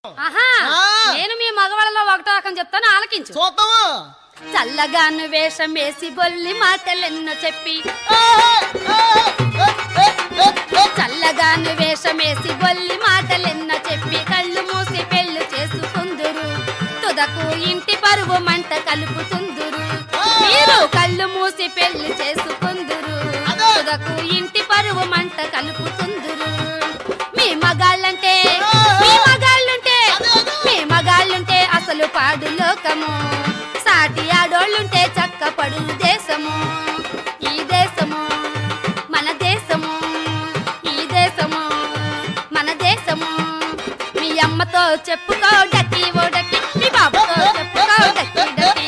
ఆహా ఆ. నేను మీ మగవాళ్ళలో ఒకటో రకం చెప్తాను ఆలకించు చూద్దాము చల్లగాను వేషం వేసి బొల్లి మాటలెన్నో చెప్పి చల్లగాను వేషం వేసి బొల్లి మాటలెన్నో చెప్పి కళ్ళు మూసి పెళ్లి చేసుకుందురు తుదకు ఇంటి పరువు మంట కలుపుతుందురు మీరు కళ్ళు మూసి పెళ్లి చేసుకుందురు అదే. తుదకు ఇంటి పరువు మంట కలుపుతుందురు మీ మగాళ్ళంటే మీ మగాళ్ళుంటే మీ మగాళ్ళుంటే అసలు పాడు లోకము సాటి ఆడోళ్ళుంటే చక్క పడు దేశము ఈ దేశము మన దేశము ఈ దేశము మన దేశము మీ అమ్మతో చెప్పుకో డక్కి ఓ డక్కి మీ బాబుతో చెప్పుకో డక్కి డక్కి